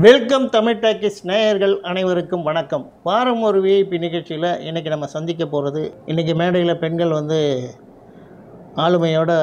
Welcome Tamil talkies நேயர்கள் அனைவருக்கும் வணக்கம் வாரம் ஒரு விஐபி நிகழ்ச்சியில் இன்றைக்கி நம்ம சந்திக்க போகிறது இன்றைக்கி மேடையில் பெண்கள் வந்து ஆளுமையோட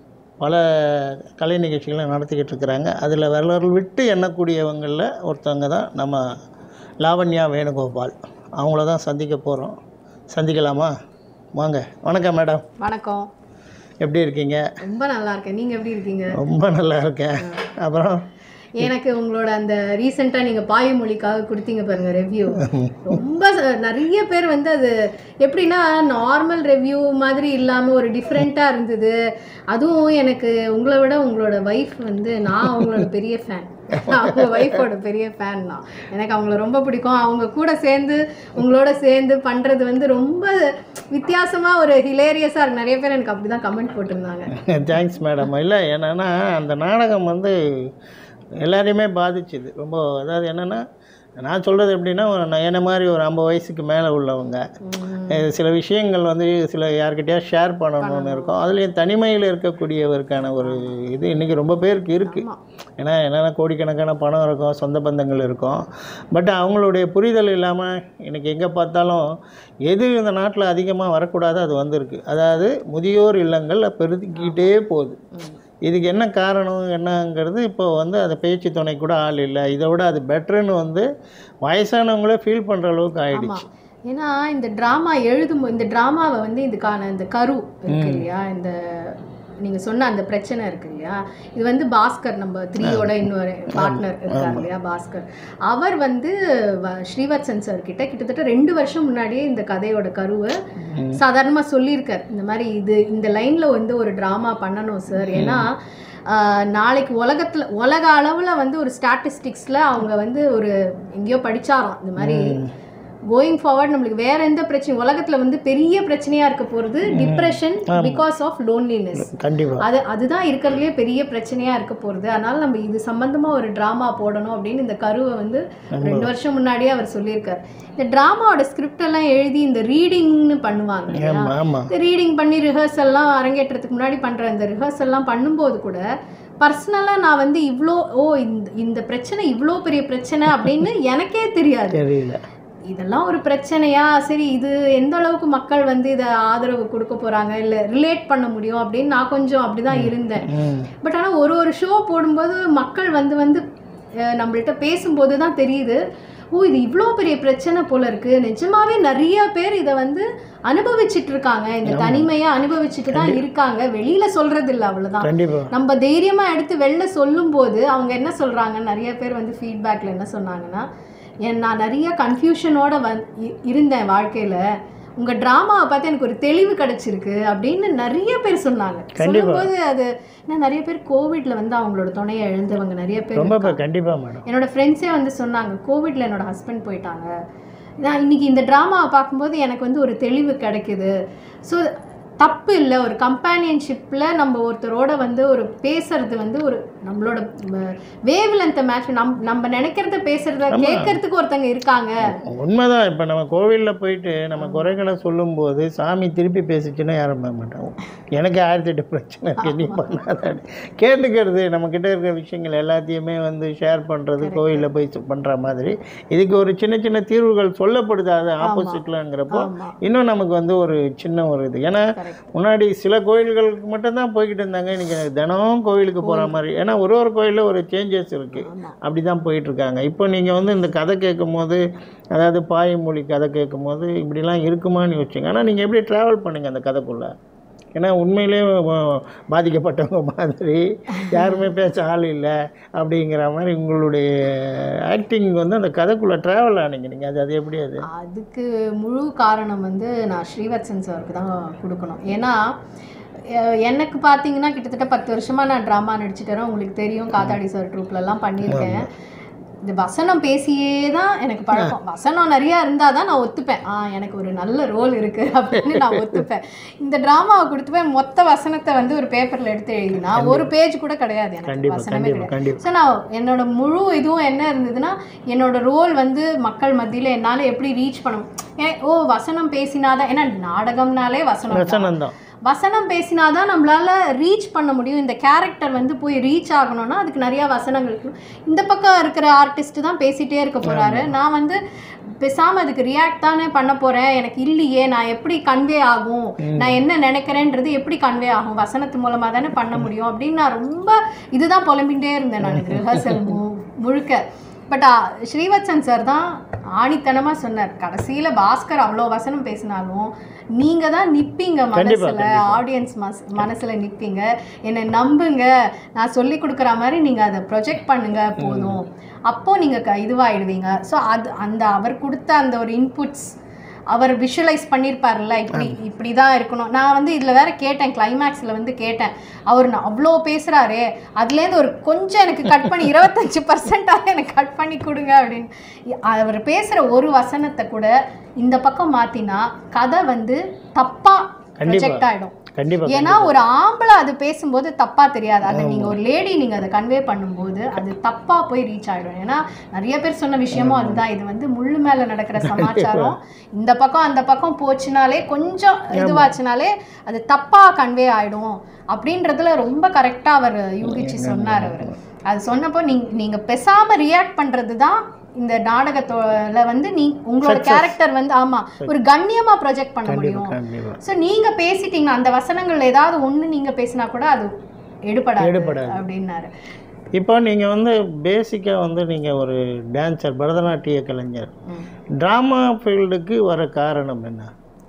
பல கலை நிகழ்ச்சிகளை நடத்திக்கிட்டு இருக்கிறாங்க அதில் வரலாறு விட்டு எண்ணக்கூடியவங்களில் ஒருத்தவங்க தான் நம்ம லாவண்யா வேணுகோபால் அவங்கள தான் சந்திக்க போகிறோம் சந்திக்கலாமா வாங்க வணக்கம் மேடம் வணக்கம் எப்படி இருக்கீங்க ரொம்ப நல்லா இருக்கேன் நீங்க எப்படி இருக்கீங்க ரொம்ப நல்லா இருக்கேன் அப்புறம் எனக்கு உங்களோட அந்த ரீசெண்டா நீங்க பாயமொழிக்காக கொடுத்தீங்க பாருங்க ரெவ்யூ ரொம்ப ச- நிறைய பேர் வந்து அது எப்படின்னா நார்மல் ரெவ்யூ மாதிரி இல்லாம ஒரு டிஃப்ரெண்ட்டா இருந்தது அதுவும் எனக்கு உங்களை விட உங்களோட ஒய்ஃப் வந்து நான் அவங்களோட பெரிய ஃபேன் அவங்க ஒய்ஃபோட பெரிய ஃபேன் தான் எனக்கு அவங்கள ரொம்ப பிடிக்கும் அவங்க கூட சேர்ந்து உங்களோட சேர்ந்து பண்றது வந்து ரொம்ப வித்தியாசமா ஒரு ஹிலேரியஸா இருக்கு நிறைய பேர் எனக்கு அப்படிதான் கமெண்ட் போட்டிருந்தாங்க தேங்க்ஸ் மேடம் இல்லை என்னென்னா அந்த நாடகம் வந்து எல்லாரையுமே பாதிச்சுது ரொம்ப அதாவது என்னென்னா நான் சொல்கிறது எப்படின்னா ஒரு நான் என்ன மாதிரி ஒரு ஐம்பது வயசுக்கு மேலே உள்ளவங்க அஹ் சில விஷயங்கள் வந்து சில யார்கிட்டயா ஷேர் பண்ணணும்னு இருக்கும் அதுலேயும் தனிமையில் இருக்கக்கூடியவருக்கான ஒரு இது இன்றைக்கி ரொம்ப பேருக்கு இருக்குது ஆமா. ஏன்னா என்னென்னா கோடிக்கணக்கான பணம் இருக்கும் சொந்த பந்தங்கள் இருக்கும் பட் அவங்களுடைய புரிதல் இல்லாமல் இன்றைக்கி எங்கே பார்த்தாலும் எது இந்த நாட்டில் அதிகமாக வரக்கூடாது அது வந்திருக்கு அதாவது முதியோர் இல்லங்கள் பெருக்கிக்கிட்டே போகுது இதுக்கு என்ன காரணம் என்னங்கிறது இப்போ வந்து அந்த பேச்சு துணை கூட ஆள் இல்லை இதை விட அது பெட்டர்னு வந்து வயசானவங்களே ஃபீல் பண்ணுற அளவுக்கு ஆமா ஆயிடுச்சு ஏன்னா இந்த டிராமா எழுதும் இந்த டிராமாவை வந்து இதுக்கான இந்த கரு இருக்கு இல்லையா இந்த நீங்க சொன்ன அந்த பிரச்சனை இருக்கு இல்லையா இது வந்து பாஸ்கர் நம்ம த்ரீயோட இன்னொரு பார்ட்னர் இருக்கார் இல்லையா பாஸ்கர் அவர் வந்து வ- ஸ்ரீவத்சன் சார் கிட்ட கிட்டத்தட்ட ரெண்டு வருஷம் முன்னாடியே இந்த கதையோட கருவை சாதாரணமா சொல்லியிருக்கார் இந்த மாதிரி இது இந்த லைன்ல வந்து ஒரு டிராமா பண்ணணும் சார் ஏன்னா ஆஹ், நாளைக்கு உலகத்துல உலக அளவுல வந்து ஒரு ஸ்டாட்டிஸ்டிக்ஸ்ல அவங்க வந்து ஒரு எங்கேயோ படிச்சாராம் இந்த மாதிரி கோயிங் ஃபார்வர்ட் நம்மளுக்கு வேற எந்த பிரச்சனை உலகத்துல வந்து பெரிய பிரச்சனையா இருக்க போறது டிப்ரெஷன் பிகாஸ் ஆஃப் லோன்லினஸ் கண்டிப்பாக அது அதுதான் இருக்கிறதுலே பெரிய பிரச்சனையா இருக்க போறது அதனால நம்ம இது சம்பந்தமா ஒரு டிராமா போடணும் அப்படின்னு இந்த கருவை வந்து ரெண்டு வருஷம் முன்னாடியே அவர் சொல்லியிருக்காரு இந்த டிராமாவோட ஸ்கிரிப்ட் எல்லாம் எழுதி இந்த ரீடிங்னு பண்ணுவாங்க இல்லையா ஆமாம் ஆமாம் இந்த ரீடிங் பண்ணி ரிஹர்சல்லாம் அரங்கேற்றத்துக்கு முன்னாடி பண்ற இந்த ரிஹர்சல்லாம் பண்ணும்போது கூட பர்சனலாக நான் வந்து இவ்வளோ ஓ இந்த இந்த பிரச்சனை இவ்வளோ பெரிய பிரச்சனை அப்படின்னு எனக்கே தெரியாது தெரியல இதெல்லாம் ஒரு பிரச்சனையா சரி இது எந்த அளவுக்கு மக்கள் வந்து இதை ஆதரவு கொடுக்க போறாங்க இல்லை ரிலேட் பண்ண முடியும் அப்படின்னு நான் கொஞ்சம் அப்படிதான் இருந்தேன் ம் பட் ஆனால் ஒரு ஒரு ஷோ போடும்போது மக்கள் வந்து வந்து அஹ், நம்மள்ட்ட பேசும்போது தான் தெரியுது ஓ இது இவ்வளோ பெரிய பிரச்சனை போல இருக்கு நிஜமாவே நிறைய பேர் இதை வந்து அனுபவிச்சுட்டு இருக்காங்க இந்த தனிமையை அனுபவிச்சுட்டு தான் இருக்காங்க வெளியில சொல்றது இல்லை அவ்வளவுதான் கண்டிப்பாக நம்ம தைரியமா எடுத்து வெளில சொல்லும்போது அவங்க என்ன சொல்றாங்க நிறைய பேர் வந்து ஃபீட்பேக்ல என்ன சொன்னாங்கன்னா என் நான் நிறைய கன்ஃபியூஷனோட வந் இ- இருந்தேன் வாழ்க்கையில உங்க டிராமாவை பார்த்து எனக்கு ஒரு தெளிவு கிடைச்சிருக்கு அப்படின்னு நிறைய பேர் சொன்னாங்க சொல்லும்போது அது ஏன்னா நிறைய பேர் கோவிட்ல வந்து அவங்களோட துணையை இழந்தவங்க நிறைய பேர் ரொம்ப கண்டிப்பாக மேடம் என்னோட ஃப்ரெண்ட்ஸே வந்து சொன்னாங்க கோவிட்ல என்னோட ஹஸ்பண்ட் போயிட்டாங்க நான் இன்னைக்கு இந்த ட்ராமாவை பார்க்கும்போது எனக்கு வந்து ஒரு தெளிவு கிடைக்குது ஸோ தப்பு இல்லை ஒரு கம்பேனியன்ஷிப்பில் நம்ம ஒருத்தரோட வந்து ஒரு பேசுறது வந்து ஒரு நம்மளோட வேவ் லென்த்தை மேட்ச் நம் நம்ம நினைக்கிறத பேசுறத கேட்கறதுக்கு ஒருத்தங்க இருக்காங்க உண்மைதான் இப்போ நம்ம கோவிலில் போயிட்டு நம்ம குறைகளை சொல்லும்போது சாமி திருப்பி பேசிச்சுன்னா யாரும் பண்ண மாட்டாங்க எனக்கு ஆயிரத்தி எட்டு பிரச்சனை இருக்கு நீ பண்ணாத கேட்டுக்கிறது நம்மக்கிட்ட இருக்கிற விஷயங்கள் எல்லாத்தையுமே வந்து ஷேர் பண்ணுறது கோவிலில் போய் பண்ணுற மாதிரி இதுக்கு ஒரு சின்ன சின்ன தீர்வுகள் சொல்லப்படுது அது ஆப்போசிட்லங்கிறப்போ ஆமா இன்னும் நமக்கு வந்து ஒரு சின்ன ஒரு இது ஏன்னா கரெக்ட் முன்னாடி சில கோயில்களுக்கு மட்டும்தான் போய்கிட்டு இருந்தாங்க இன்றைக்கி தினமும் கோயிலுக்கு போகிற மாதிரி ஏன்னா ஒரு ஒரு கோயிலில் ஒரு சேஞ்சஸ் இருக்குது ஆமா அப்படி தான் போயிட்டுருக்காங்க இப்போ நீங்கள் வந்து இந்த கதை கேட்கும்போது அதாவது பாய்மொழி கதை கேட்கும்போது இப்படிலாம் இருக்குமான்னு யோசிச்சிங்க ஆனால் நீங்கள் எப்படி ட்ராவல் பண்ணுங்க அந்த கதைக்குள்ளே ஏன்னா உண்மையிலே வ- பாதிக்கப்பட்டவங்க மாதிரி யாருமே பேச ஆள் இல்லை அப்படிங்கிற மாதிரி உங்களுடைய ஆக்டிங் வந்து அந்த கதைக்குள்ளே ட்ராவல் ஆனீங்க நீங்கள் அது அது எப்படி அது அதுக்கு முழு காரணம் வந்து நான் ஸ்ரீவத்சன் சாருக்கு தான் கொடுக்கணும் ஏன்னா அஹ், எனக்கு பார்த்தீங்கன்னா கிட்டத்தட்ட பத்து வருஷமாக நான் ட்ராமா நடிச்சுட்டு வரேன் உங்களுக்கு தெரியும் காத்தாடி சார் ட்ரூப்லலாம் பண்ணியிருக்கேன் இந்த வசனம் பேசியே தான் எனக்கு பழக்கம் வசனம் நிறையா இருந்தால் தான் நான் ஒத்துப்பேன் ஆ எனக்கு ஒரு நல்ல ரோல் இருக்குது அப்படின்னு நான் ஒத்துப்பேன் இந்த ட்ராமாவை கொடுத்துப்பேன் மொத்த வசனத்தை வந்து ஒரு பேப்பரில் எடுத்து எழுதினா ஒரு பேஜ் கூட கிடையாது எனக்கு கண்டிப்பாக வசனமே கண்டிப்பாக கிடையாது கண்டிப்பாக ஸோ நான் என்னோட முழு இதுவும் என்ன இருந்ததுன்னா என்னோட ரோல் வந்து மக்கள் மத்தியில் என்னால் எப்படி ரீச் பண்ண ஏன் ஓ வசனம் பேசினாதான் ஏன்னா நாடகம்னாலே வசனம் தான். வசனம் தான் வசனம் பேசினாதான் நம்மளால ரீச் பண்ண முடியும் இந்த கேரக்டர் வந்து போய் ரீச் ஆகணும்னா அதுக்கு நிறைய வசனங்கள் இருக்கணும் இந்த பக்கம் இருக்கிற ஆர்டிஸ்ட் தான் பேசிட்டே இருக்க போறாரு நான் வந்து பேசாம அதுக்கு ரியாக்ட் தானே பண்ண போறேன் எனக்கு இல்லையே நான் எப்படி கன்வே ஆகும் நான் என்ன நினைக்கிறேன்றது எப்படி கன்வே ஆகும் வசனத்து மூலமா தானே பண்ண முடியும் அப்படின்னு நான் ரொம்ப இதுதான் புலம்பிகிட்டே இருந்தேன் நான் ரிஹர்சல் முழுக்க பட் ஸ்ரீவத்சன் சார் தான் ஆணித்தனமாக சொன்னார் கடைசியில் பாஸ்கர் அவ்வளோ வசனம் பேசினாலும் நீங்கள் தான் நிற்பீங்க கண்டிப்பா, மனசில் ஆடியன்ஸ் மஸ் மனசில் நிற்பீங்க என்னை நம்புங்க நான் சொல்லி கொடுக்குற மாதிரி நீங்கள் அதை ப்ரொஜெக்ட் பண்ணுங்க போதும் அப்போ நீங்கள் க இதுவாகிடுவீங்க ஸோ அது அந்த அவர் கொடுத்த அந்த ஒரு இன்புட்ஸ் அவர் விஷுவலைஸ் பண்ணியிருப்பார்ல இப்படி இப்படி தான் இருக்கணும் நான் வந்து இதில் வேற கேட்டேன் கிளைமேக்ஸில் வந்து கேட்டேன் அவர் நான் அவ்வளோ பேசுகிறாரு அதுலேருந்து ஒரு கொஞ்சம் எனக்கு கட் பண்ணி இருபத்தஞ்சி பர்சன்டாக எனக்கு கட் பண்ணி கொடுங்க அப்படின்னு அவர் பேசுகிற ஒரு வசனத்தை கூட இந்த பக்கம் மாற்றினா கதை வந்து தப்பாக ப்ரொஜெக்ட் ஆகிடும் கண்டிப்பா ஏன்னா ஒரு ஆம்பளை அது பேசும்போது தப்பா தெரியாது அதை நீங்க ஒரு லேடி நீங்க அதை கன்வே பண்ணும்போது அது தப்பா போய் ரீச் ஆயிடும் ஏன்னா நிறைய பேர் சொன்ன விஷயமும் அதுதான் இது வந்து முள்ளு மேல நடக்கிற சமாச்சாரம் இந்த பக்கம் அந்த பக்கம் போச்சுனாலே கொஞ்சம் இதுவாச்சுனாலே அது தப்பா கன்வே ஆயிடும் அப்படின்றதுல ரொம்ப கரெக்டா அவர் யூகிச்சு சொன்னார் அவர் அது சொன்னப்போ நீங்க நீங்க பெசாம ரியாக்ட் பண்றது தான் இந்த நாடகத்தோட வந்து நீ உங்களோட கேரக்டர் வந்து ஆமா ஒரு கண்ணியமா ப்ரொஜெக்ட் பண்ண முடியும் கண்டிப்பா ஸோ நீங்க பேசிட்டீங்கன்னா அந்த வசனங்கள் ஏதாவது ஒண்ணு நீங்க பேசினா கூட அது எடுபடாது எடுபடாது. அப்படின்னாரு இப்போ நீங்கள் வந்து பேசிக்காக வந்து நீங்கள் ஒரு டான்சர் பரதநாட்டிய கலைஞர் ட்ராமா ஃபீல்டுக்கு வர காரணம் என்ன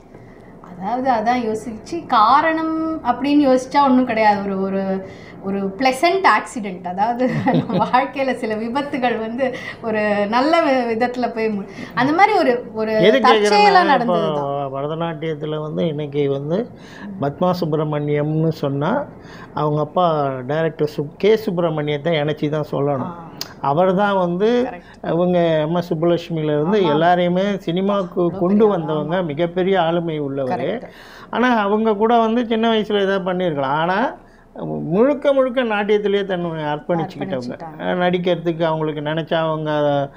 அதாவது அதான் யோசிச்சு காரணம் அப்படின்னு யோசிச்சா ஒன்றும் கிடையாது ஒரு ஒரு ஒரு ப்ளசண்ட் ஆக்சிடென்ட் அதாவது நம்ம வாழ்க்கையில சில விபத்துகள் வந்து ஒரு நல்ல வி- விதத்துல போய் மு- அந்த மாதிரி ஒரு ஒரு எது தற்செயலா கேட்குறேன்னா இப்போ நடந்தது பரதநாட்டியத்தில் வந்து இன்னைக்கு வந்து பத்மா சுப்பிரமணியம்னு சொன்னால் அவங்க அப்பா டைரக்டர் சு கே சுப்பிரமணியத்தை இணைச்சி தான் சொல்லணும் அவர் தான் வந்து அவங்க எம் எஸ் சுப்புலட்சுமியிலேருந்து எல்லாரையுமே சினிமாவுக்கு கொண்டு வந்தவங்க மிகப்பெரிய ஆளுமை உள்ளவர் ஆனால் அவங்க கூட வந்து சின்ன வயசில் ஏதாவது பண்ணியிருக்கலாம் ஆனால் முழுக்க முழுக்க நாட்டியத்திலேயே தன்னை அர்ப்பணிச்சுக்கிட்டவங்க அஹ் நடிக்கிறதுக்கு அவங்களுக்கு நினச்சா அவங்க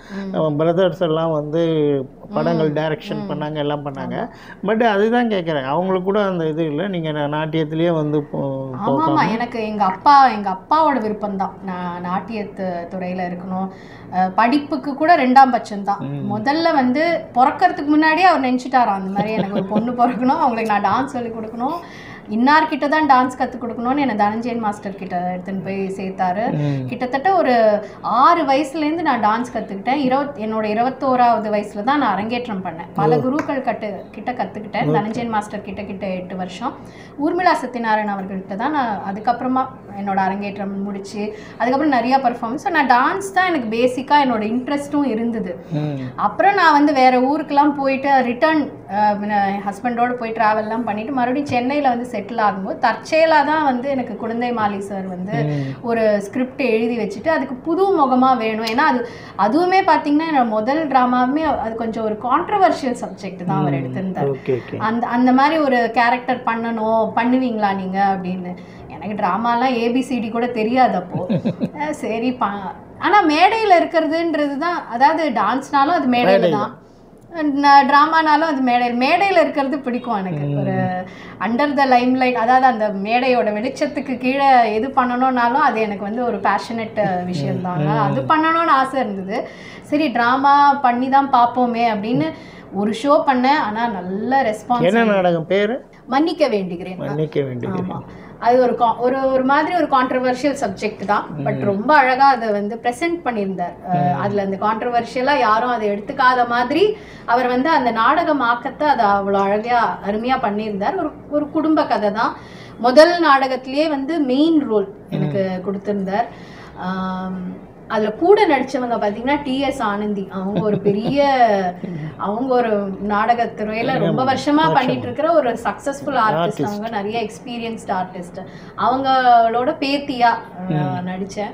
பிரதர்ஸ் எல்லாம் வந்து படங்கள் டைரக்ஷன் பண்ணாங்க எல்லாம் பண்ணாங்க பட் அதுதான் கேட்குறேன் அவங்களுக்கு கூட அந்த இது இல்லை நீங்கள் நாட்டியத்திலேயே வந்து போ- ஆமா ஆமா எனக்கு எங்க அப்பா எங்க அப்பாவோட விருப்பம் தான் நான் நாட்டியத்து துறையில இருக்கணும் அஹ் படிப்புக்கு கூட ரெண்டாம் பட்சம் தான் முதல்ல வந்து பிறக்கறதுக்கு முன்னாடியே அவர் நினைச்சிட்டாராம் அந்த மாதிரி எனக்கு ஒரு பொண்ணு பிறக்கணும் அவங்களுக்கு நான் டான்ஸ் சொல்லி கொடுக்கணும் இன்னார்கிட்ட தான் டான்ஸ் கற்றுக் கொடுக்கணும்னு என்னை தனஞ்சயன் மாஸ்டர் கிட்ட எடுத்துன்னு போய் சேர்த்தாரு ம். கிட்டத்தட்ட ஒரு ஆறு வயசுலேருந்து நான் டான்ஸ் கற்றுக்கிட்டேன் இருபத் என்னோட இருபத்தோராவது வயசுல தான் நான் அரங்கேற்றம் பண்ணேன் பல குருக்கள் கட்டு கிட்ட கற்றுக்கிட்டேன் தனஞ்சயன் மாஸ்டர் கிட்ட கிட்ட எட்டு வருஷம் ஊர்மிளா சத்யநாராயண் அவர்கள்ட்ட தான் நான் அதுக்கப்புறமா என்னோட அரங்கேற்றம் முடிச்சு அதுக்கப்புறம் நிறைய பர்ஃபார்மன்ஸ் நான் டான்ஸ் தான் எனக்கு பேசிக்காக என்னோட இன்ட்ரெஸ்ட்டும் இருந்தது ம் அப்புறம் நான் வந்து வேற ஊருக்கெல்லாம் போயிட்டு ரிட்டர்ன் என் ஹஸ்பண்டோட போய் ட்ராவல்லாம் பண்ணிட்டு மறுபடியும் சென்னையில் வந்து செட்டில் ஆகும்போது தற்செயலாக தான் வந்து எனக்கு குழந்தை மாலி சார் வந்து ஒரு ஸ்கிரிப்ட் எழுதி வச்சுட்டு அதுக்கு புது முகமாக வேணும் ஏன்னா அது அதுவுமே பார்த்தீங்கன்னா என்னோட முதல் ட்ராமாவுமே அது கொஞ்சம் ஒரு கான்ட்ரவர்ஷியல் சப்ஜெக்ட் தான் அவர் எடுத்திருந்தார் ஓகே ஓகே அந்த அந்த மாதிரி ஒரு கேரக்டர் பண்ணணும் பண்ணுவீங்களா நீங்க அப்படின்னு எனக்கு ட்ராமாலாம் ஏபிசிடி கூட தெரியாது அப்போ அஹ் சரி பா ஆனா மேடையில இருக்கிறதுன்றது தான் அதாவது டான்ஸ்னாலும் அது மேடையில தான் ட்ராமானாலும் அது மேடையில் மேடையில் இருக்கிறது பிடிக்கும் எனக்கு ஒரு அண்டர் த லைம் லைட் அதாவது அந்த மேடையோட வெளிச்சத்துக்கு கீழே எது பண்ணணும்னாலும் அது எனக்கு வந்து ஒரு பேஷனட் விஷயம் தாங்க அது பண்ணணும்னு ஆசை இருந்தது சரி ட்ராமா பண்ணி தான் பார்ப்போமே அப்படின்னு ஒரு ஷோ பண்ணேன் ஆனா நல்ல ரெஸ்பான்ஸ் என்ன நாடகம் பேர் மன்னிக்க வேண்டுகிறேன் மன்னிக்க வேண்டுகிறேன் ஆமா அது ஒரு கா- ஒரு ஒரு மாதிரி ஒரு கான்ட்ரவர்ஷியல் சப்ஜெக்ட் தான் பட் ரொம்ப அழகா அதை வந்து ப்ரெசென்ட் பண்ணியிருந்தார் அஹ் அதுல அந்த கான்ட்ரவர்ஷியலா யாரும் அதை எடுத்துக்காத மாதிரி அவர் வந்து அந்த நாடகம் ஆக்கத்தை அதை அவ்வளோ அழகா அருமையா பண்ணியிருந்தார் ஒரு ஒரு குடும்ப கதை தான் முதல் நாடகத்திலேயே வந்து மெயின் ரோல் எனக்கு கொடுத்திருந்தார் ஆம், அதுல கூட நடிச்சவங்க பாத்தீங்கன்னா டிஎஸ் ஆனந்தி அவங்க ஒரு பெரிய அவங்க ஒரு நாடகத்துறையில ரொம்ப வருஷமா பண்ணிட்டு இருக்கிற ஒரு சக்சஸ்ஃபுல் ஆர்டிஸ்ட் அவங்க நிறைய எக்ஸ்பீரியன்ஸ்ட் ஆர்டிஸ்ட் அவங்களோட பேத்தியா அஹ், நடிச்சேன்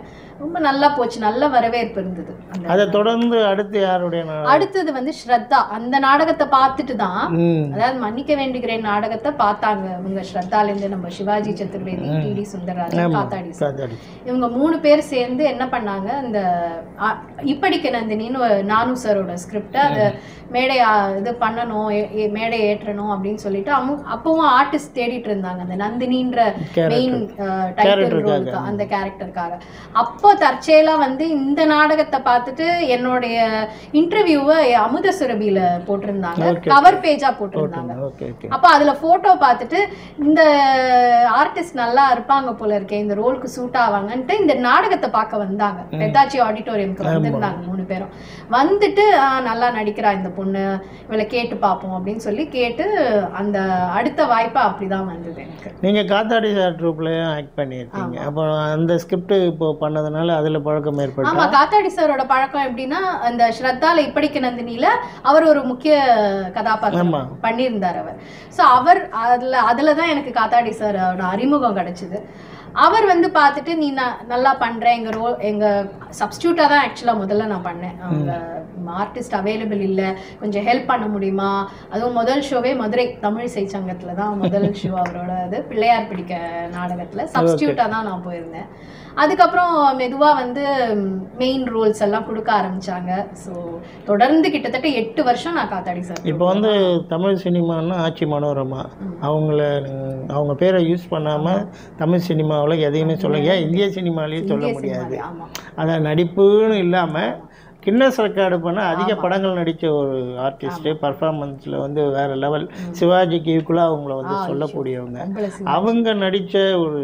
ரொம்ப நல்லா போச்சு நல்ல வரவேற்பு இருந்தது அந்த அதை தொடர்ந்து அடுத்து யாருடைய நா- அடுத்தது வந்து ஸ்ரத்தா அந்த நாடகத்தை பார்த்துட்டு தான் ம் அதாவது மன்னிக்க வேண்டுகிறேன் நாடகத்தை பார்த்தாங்க இவங்க ஸ்ரத்தால இருந்து நம்ம சிவாஜி சதுர்வேதி டிடி சுந்தரராஜன் காத்தாடி சார். காத்தாடி இவங்க மூணு பேர் சேர்ந்து என்ன பண்ணாங்க அந்த அ- இப்படிக்கு நந்தினின்னு ஒரு நானு சாரோட ஸ்கிரிப்டை அதை மேடை ஆ, இது பண்ணணும் ஏ- ஏ- மேடை ஏற்றணும் அப்படின்னு சொல்லிட்டு அவங்க அப்பவும் ஆர்டிஸ்ட் தேடிட்டு இருந்தாங்க அந்த நந்தினின்ற மெயின் டைட்டில் ரோலுக்கு அந்த கேரக்டருக்காக அப்போ தற்செயலா வந்து இந்த நாடகத்தை பார்த்துட்டு என்னுடைய இன்டர்வியூவை அமுத சுரபியில போட்டிருந்தாங்க கவர் பேஜா போட்டிருந்தாங்க ஓகே ஓகே அப்போ அதுல போட்டோ பார்த்துட்டு இந்த ஆர்டிஸ்ட் நல்லா இருப்பாங்க போல இருக்கே இந்த ரோலுக்கு சூட் ஆவாங்கன்ட்டு இந்த நாடகத்தை பார்க்க வந்தாங்க பெத்தாச்சி ஆடிட்டோரியம்க்கு வந்திருந்தாங்க மூணு பேரும் வந்துட்டு "ஆ, நல்லா நடிக்கிறா இந்த பொண்ணு இவளை கேட்டு பார்ப்போம் அப்படின்னு சொல்லி கேட்டு அந்த அடுத்த வாய்ப்பு அப்படிதான் வந்தது எனக்கு நீங்கள் காத்தாடி சார் ட்ரூப்லேயும் ஆக்ட் பண்ணியிருக்கீங்க அப்போ அந்த ஸ்கிரிப்ட் இப்போ பண்ணதுனால அதில் பழக்கம் ஏற்பட்டு ஆமா காத்தாடி சாரோட பழக்கம் எப்படின்னா அந்த ஸ்ரத்தால இப்படிக்கு நந்தினியில அவர் ஒரு முக்கிய கதாபாத்திரம் பண்ணியிருந்தார் அவர் ஸோ அவர் அதுல அதுல தான் எனக்கு காத்தாடி சாரோட அறிமுகம் கிடைச்சது அவர் வந்து பார்த்துட்டு நீ ந- நல்லா பண்ற எங்க ரோ எங்க சப்ஸ்டியூட்டாக தான் ஆக்சுவலாக முதல்ல நான் பண்ணேன் அவங்க ஆர்டிஸ்ட் அவைலபிள் இல்லை கொஞ்சம் ஹெல்ப் பண்ண முடியுமா அதுவும் முதல் ஷோவே மதுரை தமிழ் இசை சங்கத்துல தான் முதல் ஷோ அவரோட இது பிள்ளையார் பிடிக்க நாடகத்துல சப்ஸ்டியூட்டாக தான் நான் போயிருந்தேன் அதுக்கப்புறம் மெதுவா வந்து மெயின் ரோல்ஸ் எல்லாம் கொடுக்க ஆரம்பிச்சாங்க ஸோ தொடர்ந்து கிட்டத்தட்ட எட்டு வருஷம் நான் காத்தாடி சார் இப்போ வந்து தமிழ் சினிமான்னா ஆட்சி மனோரமா அவங்கள ம், அவங்க பேரை யூஸ் பண்ணாமல் தமிழ் சினிமாவில் எதையுமே சொல்ல ஏன் இந்திய சினிமாலேயும் சொல்ல முடியாது ஆமா அதான் நடிப்புன்னு இல்லாமல் கின்னஸ் ரெக்கார்டு பண்ண அதிக படங்கள் நடித்த ஒரு ஆர்டிஸ்ட்டு பர்ஃபார்மன்ஸில் வந்து வேறு லெவல் சிவாஜிக்கு ஈக்குவலாக அவங்கள வந்து சொல்லக்கூடியவங்க உங்களை சி- அவங்க நடித்த ஒரு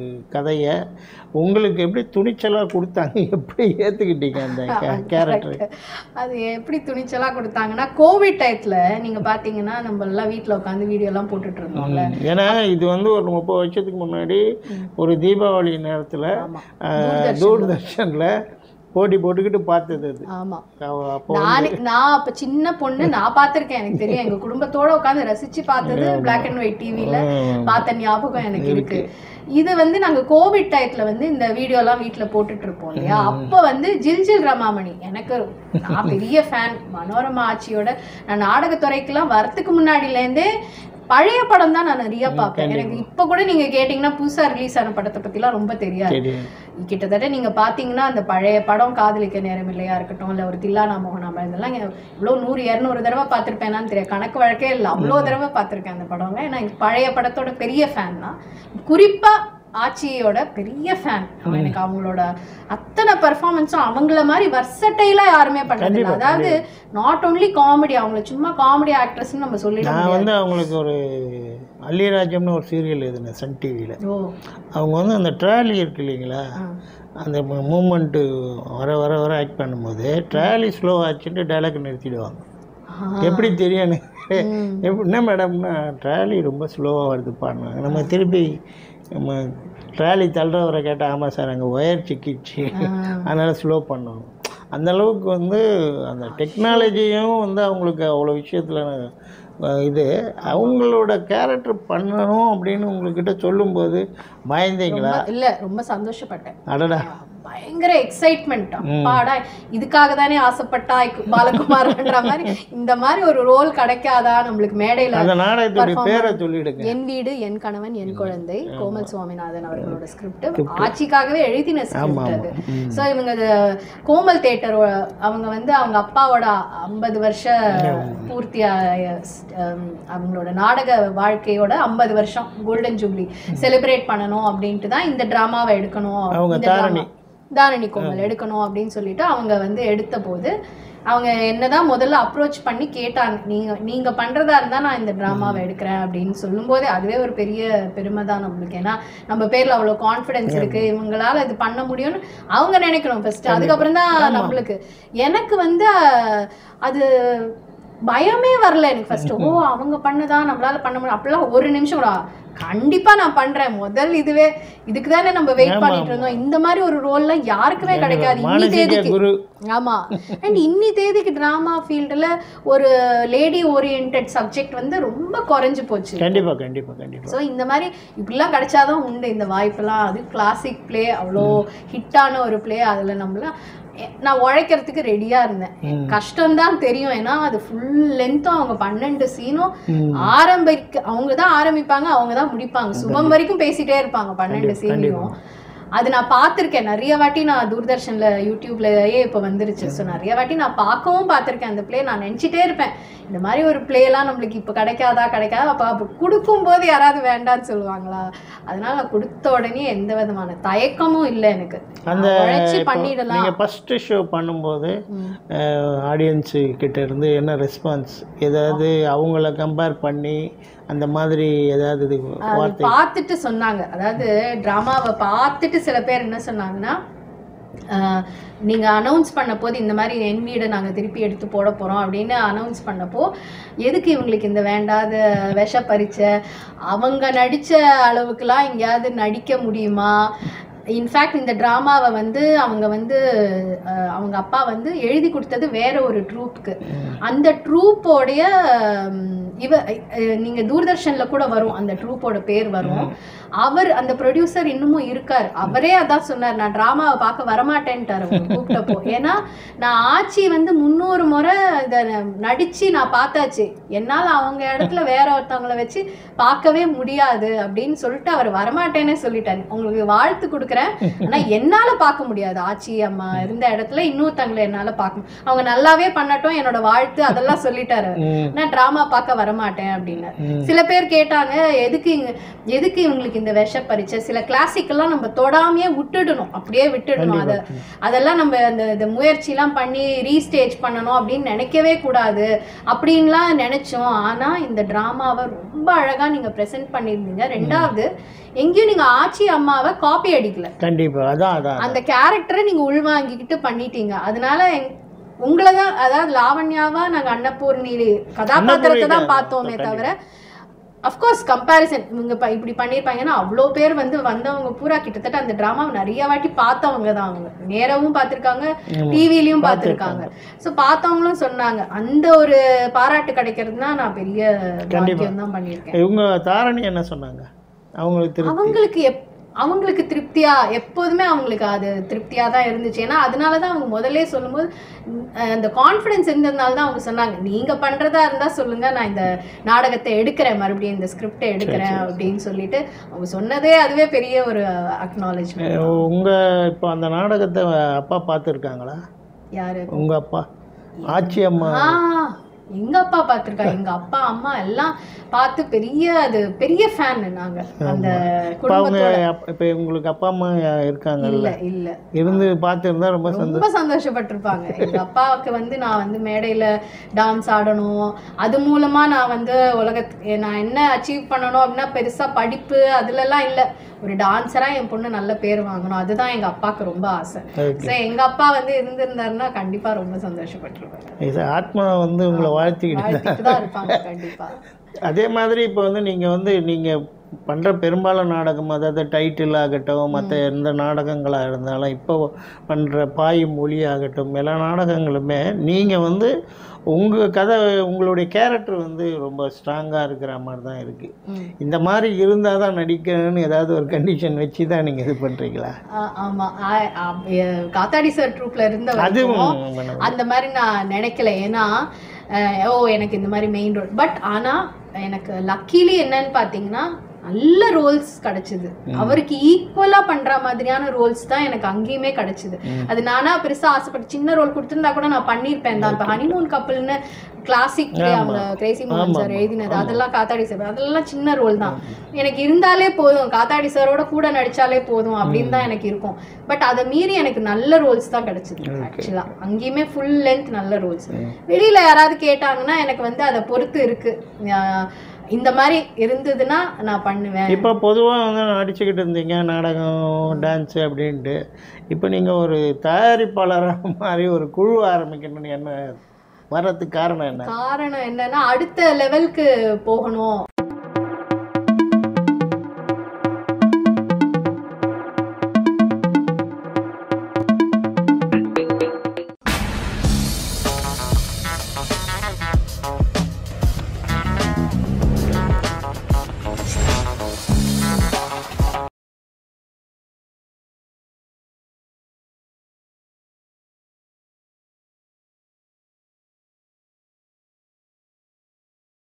கதையை உங்களுக்கு எப்படி துணிச்சலாக கொடுத்தாங்க எப்படி ஏற்றுக்கிட்டீங்க அந்த கேரக்டர் அது எப்படி துணிச்சலா கொடுத்தாங்கன்னா கோவிட் டயத்துல நீங்க பாத்தீங்கன்னா நம்ம எல்லாம் வீட்ல உட்காந்து வீடியோ எல்லாம் போட்டுட்டு இருந்தோம்ல ஏன்னா இது வந்து ஒரு முப்பது வருஷத்துக்கு முன்னாடி ஒரு தீபாவளி நேரத்தில் ஆமா தூர்தர்ஷனில் போட்டி போட்டுக்கிட்டு பார்த்தது அது ஆமா அவ- அப்போ நானே நான் அப்ப சின்ன பொண்ணு நான் பார்த்திருக்கேன் எனக்கு தெரியும் எங்க குடும்பத்தோட உட்காந்து ரசிச்சு பார்த்தது பிளாக் அண்ட் ஒயிட் டிவில ம். பார்த்த ஞாபகம் எனக்கு இருக்கு இது வந்து நாங்க கோவிட் டயத்துல வந்து இந்த வீடியோ எல்லாம் வீட்ல போட்டுட்டு இருப்போம் இல்லையா அப்ப வந்து ஜில் ஜில் ரமாமணி எனக்கு நான் பெரிய ஃபேன் மனோரமா ஆட்சியோட நான் நாடகத்துறைக்கெல்லாம் வரத்துக்கு முன்னாடில இருந்தே பழைய படம் தான் நான் நிறைய பார்ப்பேன் எனக்கு இப்ப கூட நீங்க கேட்டீங்கன்னா புதுசா ரிலீஸ் ஆன படத்தை பத்திலாம் ரொம்ப தெரியாது தெரியும் கிட்டத்தட்ட நீங்க பாத்தீங்கன்னா அந்த பழைய படம் காதலிக்க நேரம் இல்லையா இருக்கட்டும் இல்ல ஒரு தில்லானா மோகனாமா இதெல்லாம் இவ்வளோ நூறு இரநூறு தடவை பார்த்துருப்பேனான்னு தெரியாது கணக்கு வழக்கே இல்லை அவ்வளோ தடவை பார்த்துருக்கேன் அந்த படங்க ஏன்னா எனக்கு பழைய படத்தோட பெரிய ஃபேன் தான் குறிப்பா ஆச்சியோட பெரிய ஃபேன் எனக்கு அவங்களோட அத்தனை பர்ஃபார்மன்ஸும் அவங்கள மாதிரி வர்சட்டைலா யாருமே பண்ணதில்லை அதாவது நாட் ஒன்லி காமெடி அவங்கள சும்மா காமெடி ஆக்ட்ரஸ்னு நம்ம சொல்லிட நான் வந்து அவங்களுக்கு ஒரு அல்லிராஜம்னு ஒரு சீரியல் எழுதினேன் சன் டிவியில் ஓ அவங்க வந்து அந்த ட்ராலி இருக்கு இல்லைங்களா ஆ. அந்த மூமெண்ட்டு வர வர வர ஆக்ட் பண்ணும்போது ட்ராலி ஸ்லோ ஆச்சுட்டு டைலாக் நிறுத்திடுவாங்க எப்படி தெரியும் எனக்கு? ம். எப்படி என்ன மேடம்னா ட்ராலி ரொம்ப ஸ்லோவாக வருதுப்பான்னு நம்ம திருப்பி நம்ம ட்ராலி தள்ளுறவரை கேட்டால் ஆமாம் சார் அங்கே ஒயர் சிக்கிச்சு அதனால் ஸ்லோ பண்ணணும் அந்த அளவுக்கு வந்து அந்த டெக்னாலஜியும் வந்து அவங்களுக்கு அவ்வளோ விஷயத்தில் இது அவங்களோட கேரக்டர் பண்ணணும் அப்படின்னு உங்கள்கிட்ட சொல்லும்போது பயந்தீங்களா ரொம்ப- இல்ல ரொம்ப சந்தோஷப்பட்டேன் அடடா பயங்கர எக்ஸைட்மெண்ட் அப்பாடா இதுக்காக தானே ஆசைப்பட்டாய் பாலகுமார்ன்ற மாதிரி இந்த மாதிரி ஒரு ரோல் கிடைக்காதா நம்மளுக்கு மேடையில அந்த நாடகத்துடைய பேரை சொல்லிடுங்க என் வீடு என் கணவன் என் குழந்தை கோமல் சுவாமிநாதன் அவர்களோட ஸ்கிரிப்ட் ஆட்சிக்காகவே எழுதின ஸ்கிரிப்ட் அது ஸோ இவங்க இது கோமல் தேட்டர் அவங்க வந்து அவங்க அப்பாவோட ஐம்பது வருஷ பூர்த்தி அவங்களோட நாடக வாழ்க்கையோட ஐம்பது வருஷம் கோல்டன் ஜூப்ளி செலிப்ரேட் பண்ணணும் அப்படின்ட்டு தான் இந்த டிராமாவை எடுக்கணும் அவங்க இந்த தாரணி. drama- தாரணி கோமல் எடுக்கணும் அப்படின்னு சொல்லிட்டு அவங்க வந்து எடுத்த போது அவங்க என்னதான் முதல்ல அப்ரோச் பண்ணி கேட்டாங்க நீங்க நீங்க பண்றதா இருந்தா நான் இந்த டிராமாவை எடுக்கிறேன் அப்படின்னு சொல்லும்போதே அதுவே ஒரு பெரிய பெருமை தான் நம்மளுக்கு ஏன்னா நம்ம பேர்ல அவ்வளவு கான்ஃபிடன்ஸ் இருக்கு இவங்களால இது பண்ண முடியும்னு அவங்க நினைக்கணும் ஃபர்ஸ்ட் அதுக்கப்புறம் தான் நம்மளுக்கு எனக்கு வந்து அஹ், அது பயமே வரல எனக்கு ஃபர்ஸ்ட் ஓ அவங்க பண்ணதா நம்மளால பண்ண முடியும் அப்படிலாம் ஒரு நிமிஷம் கூட கண்டிப்பா நான் பண்றேன் முதல் இதுவே இதுக்கு தானே நம்ம வெயிட் பண்ணிட்டு இருந்தோம் இந்த மாதிரி ஒரு ரோல்லாம் யாருக்குமே கிடைக்காது இன்னி மானசீக தேதிக்கு குரு ஆமா அண்ட் இன்னி தேதிக்கு டிராமா ஃபீல்டில் ஒரு லேடி ஓரியன்ட் சப்ஜெக்ட் வந்து ரொம்ப குறைஞ்சு போச்சு கண்டிப்பா கண்டிப்பா கண்டிப்பா ஸோ இந்த மாதிரி இப்படிலாம் கிடைச்சாதான் உண்டு இந்த வாய்ப்பெல்லாம் அது கிளாசிக் ப்ளே அவ்வளோ ஹிட்டான ஒரு ப்ளே அதில் நம்மளாம் எ- நான் உழைக்கிறதுக்கு ரெடியாக இருந்தேன் ம். கஷ்டம்தான் தெரியும் ஏன்னா அது ஃபுல் லென்த்தும் அவங்க பன்னெண்டு சீனும் ம். ஆரம்பிக்க அவங்க தான் ஆரம்பிப்பாங்க அவங்க தான் முடிப்பாங்க சுபம் வரைக்கும் பேசிட்டே இருப்பாங்க பன்னெண்டு சீனையும் அது நான் பார்த்துருக்கேன் நிறைய வாட்டி நான் தூர்தர்ஷன்ல யூடியூப்லயே இப்போ வந்துருச்சு ஸோ நிறைய வாட்டி நான் பார்க்கவும் பார்த்துருக்கேன் அந்த ப்ளே நான் நினச்சிட்டே இருப்பேன் இந்த மாதிரி ஒரு பிளேலாம் நம்மளுக்கு இப்போ கிடைக்காதா கிடைக்காதா அப்போ அப்போ கொடுக்கும்போது யாராவது வேண்டான்னு சொல்லுவாங்களா அதனால நான் கொடுத்த உடனே எந்த விதமான தயக்கமும் இல்லை எனக்கு அந்த நான் உழைச்சு இப்போ பண்ணிடலாம் நீங்கள் ஃபஸ்ட்டு ஷோ பண்ணும்போது ம். ஆடியன்ஸு கிட்ட இருந்து என்ன ரெஸ்பான்ஸ் ஏதாவது அவங்கள கம்பேர் பண்ணி அந்த மாதிரி ஏதாவது இது அது வார்த்தை பார்த்துட்டு சொன்னாங்க அதாவது ட்ராமாவை பார்த்துட்டு சில பேர் என்ன சொன்னாங்கன்னா ஆஹ், நீங்க அனௌன்ஸ் பண்ண போது இந்த மாதிரி என் வீடை நாங்க திருப்பி எடுத்து போட போறோம் அப்படின்னு அனௌன்ஸ் பண்ணப்போ எதுக்கு இவங்களுக்கு இந்த வேண்டாத விஷ பறிச்ச அவங்க நடிச்ச அளவுக்குலாம் எங்கேயாவது நடிக்க முடியுமா இன்ஃபேக்ட் இந்த ட்ராமாவை வந்து அவங்க வந்து ஆஹ், அவங்க அப்பா வந்து எழுதி கொடுத்தது வேற ஒரு ட்ரூப்புக்கு அந்த ட்ரூப்போடைய இவ அஹ், நீங்க தூர்தர்ஷன்ல கூட வரும் அந்த ட்ரூப்போட பேர் வரும் அவர் அந்த ப்ரொடியூசர் இன்னமும் இருக்கார் அவரே அதான் சொன்னார் நான் டிராமாவை பார்க்க வரமாட்டேன்ட்டார் அவங்க கூப்பிட்டப்போ ஏன்னா நான் ஆச்சி வந்து முந்நூறு முறை இதை நடிச்சு நான் பார்த்தாச்சு என்னால் அவங்க இடத்துல வேற ஒருத்தவங்கள வச்சு பார்க்கவே முடியாது அப்படின்னு சொல்லிட்டு அவர் வரமாட்டேன்னே சொல்லிட்டாரு உங்களுக்கு வாழ்த்து கொடுக்குறேன் ஆனா என்னால பார்க்க முடியாது ஆச்சி அம்மா இருந்த இடத்துல இன்னொருத்தவங்களை என்னால பார்க்க மு- அவங்க நல்லாவே பண்ணட்டும் என்னோட வாழ்த்து அதெல்லாம் சொல்லிட்டாரு அவர். ம், நான் டிராமா பார்க்க வரமாட்டேன் அப்படின்னு ம். சில பேர் கேட்டாங்க எதுக்கு இங்க எதுக்கு இவங்களுக்கு இந்த விஷ பரீட்சை சில கிளாசிக் எல்லாம் நம்ம தொடாமையே விட்டுடணும் அப்படியே விட்டுடணும் அதை அதெல்லாம் நம்ம அந்த இந்த முயற்சிலாம் பண்ணி ரீஸ்டேஜ் பண்ணணும் அப்படின்னு நினைக்கவே கூடாது அப்படின்லாம் நினைச்சோம் ஆனா இந்த டிராமாவை ரொம்ப அழகா நீங்க ப்ரெசென்ட் பண்ணியிருந்தீங்க ரெண்டாவது எங்கேயும் நீங்க ஆச்சி அம்மாவை காப்பி அடிக்கல கண்டிப்பா அதான் அதான் அந்த கேரக்டரை நீங்க உள்வாங்கிக்கிட்டு பண்ணிட்டீங்க அதனால எங்- உங்களை தான் அதாவது லாவண்யாவா நாங்க அன்னபூர்ணி கதாபாத்திரத்தை தான் பார்த்தோமே தவிர அஃப்கோர்ஸ் கம்பேரிசன் இவங்க ப- இப்படி பண்ணியிருப்பாங்கன்னா அவ்வளோ பேர் வந்து வந்தவங்க பூரா கிட்டத்தட்ட அந்த ட்ராமாவை நிறைய வாட்டி பார்த்தவங்க தான் அவங்க நேரவும் பார்த்துருக்காங்க டிவிலையும் பார்த்துருக்காங்க ஸோ பார்த்தவங்களும் சொன்னாங்க அந்த ஒரு பாராட்டு கிடைக்கிறதுனா நான் பெரிய பாக்கியம் தான் பண்ணியிருக்கேன் இவங்க தாரணி என்ன சொன்னாங்க அவங்களுக்கு திரு அவங்களுக்கு எப் அவங்களுக்கு திருப்தியா எப்போதுமே அவங்களுக்கு அது திருப்தியா தான் இருந்துச்சு ஏன்னா அதனால தான் அவங்க முதல்ல சொல்லும்போது ம், அஹ், அந்த கான்ஃபிடன்ஸ் இருந்ததுனால தான் அவங்க சொன்னாங்க நீங்க பண்றதா இருந்தா சொல்லுங்க நான் இந்த நாடகத்தை எடுக்கிறேன் மறுபடியும் இந்த ஸ்கிரிப்டை எடுக்கிறேன் அப்படின்னு சொல்லிட்டு அவங்க சொன்னதே அதுவே பெரிய ஒரு அக்னாலேஜ்மெண்ட் உங்க இப்போ அந்த நாடகத்தை அப்பா பார்த்துருக்காங்களா யாரு உங்க அப்பா ஆச்சி அம்மா ஆ எங்க அப்பா பார்த்திருக்காங்க எங்க அப்பா அம்மா எல்லாம் பார்த்து பெரிய அது பெரிய ஃபேன் நாங்க அந்த இப்போ அவங்க குடும்பத்தோட அப்- இப்போ உங்களுக்கு அப்பா அம்மா இருக்காங்கல்ல இல்ல இல்ல இருந்து பார்த்துருந்தா ரொம்ப சந்தோஷம் ரொம்ப சந்தோஷப்பட்டிருப்பாங்க எங்க அப்பாவுக்கு வந்து நான் வந்து மேடையில டான்ஸ் ஆடணும் அது மூலமா நான் வந்து உலகத்துக்கு நான் என்ன அச்சீவ் பண்ணணும் அப்படின்னா பெருசா படிப்பு அதுலலாம் இல்ல ஒரு டான்ஸரா என் பொண்ணு நல்ல பேர் வாங்கணும் அதுதான் எங்க அப்பாவுக்கு ரொம்ப ஆசை ஓகே ஸோ எங்க அப்பா வந்து இருந்திருந்தாருன்னா கண்டிப்பா ரொம்ப சந்தோஷப்பட்டிருப்பாரு இது ஆத்மா வந்து உங்களை வாழ்த்திக்கிட்டு வாழ்த்திட்டு தான் இருப்பாங்க கண்டிப்பா அதே மாதிரி இப்போ வந்து நீங்கள் வந்து நீங்கள் பண்ணுற பெரும்பாலும் நாடகம் அதாவது டைட்டில் ஆகட்டும் மற்ற எந்த நாடகங்களாக இருந்தாலும் இப்போ பண்ணுற பாயும் மொழி ஆகட்டும் எல்லா நாடகங்களுமே நீங்கள் வந்து உங்கள் கதை உங்களுடைய கேரக்டர் வந்து ரொம்ப ஸ்ட்ராங்காக இருக்கிற மாதிரி தான் இருக்குது ம். இந்த மாதிரி இருந்தால் தான் நடிக்கணும்னு ஏதாவது ஒரு கண்டிஷன் வச்சு தான் நீங்கள் இது பண்ணுறீங்களா ஆ, ஆமா ஆ- ஆ, எ- காத்தாடி சார் ட்ரூப்ல இருந்த அதுவும் வரைக்கும் பண்ண- அந்த மாதிரி நான் நினைக்கல ஏன்னா அஹ், ஓ எனக்கு இந்த மாதிரி மெயின் ரோல் பட் ஆனா எனக்கு லக்கிலி என்னன்னு பார்த்தீங்கன்னா நல்ல ரோல்ஸ் கிடைச்சது அவருக்கு ஈக்குவலா பண்ற மாதிரியான ரோல்ஸ் தான் எனக்கு அங்கேயுமே கிடைச்சது அது நானா பெருசா ஆசைப்பட்டு சின்ன ரோல் கொடுத்திருந்தா கூட நான் பண்ணியிருப்பேன் தான் இப்போ ஹனிமூன் கப்பல்னு கிளாசிக் அவங்க கிரேசி மோகன் சார் எழுதினது அதெல்லாம் காத்தாடி சார் அதெல்லாம் சின்ன ரோல் தான் எனக்கு இருந்தாலே போதும் காத்தாடி சாரோட கூட நடிச்சாலே போதும் அப்படின்னு தான் எனக்கு இருக்கும் பட் அதை மீறி எனக்கு நல்ல ரோல்ஸ் தான் கிடைச்சது ஆக்சுவலா அங்கேயுமே ஃபுல் லென்த் நல்ல ரோல்ஸ் வெளியில யாராவது கேட்டாங்கன்னா எனக்கு வந்து அதை பொறுத்து இருக்கு ஆஹ் இந்த மாதிரி இருந்ததுன்னா நான் பண்ணுவேன் இப்போ பொதுவாக வந்து நடிச்சுக்கிட்டு இருந்தீங்க நாடகம் டான்ஸு அப்படின்ட்டு இப்போ நீங்கள் ஒரு தயாரிப்பாளராக மாதிரி ஒரு குழு ஆரம்பிக்கணும்னு என்ன வர்றதுக்கு காரணம் என்ன காரணம் என்னன்னா அடுத்த லெவலுக்கு போகணும்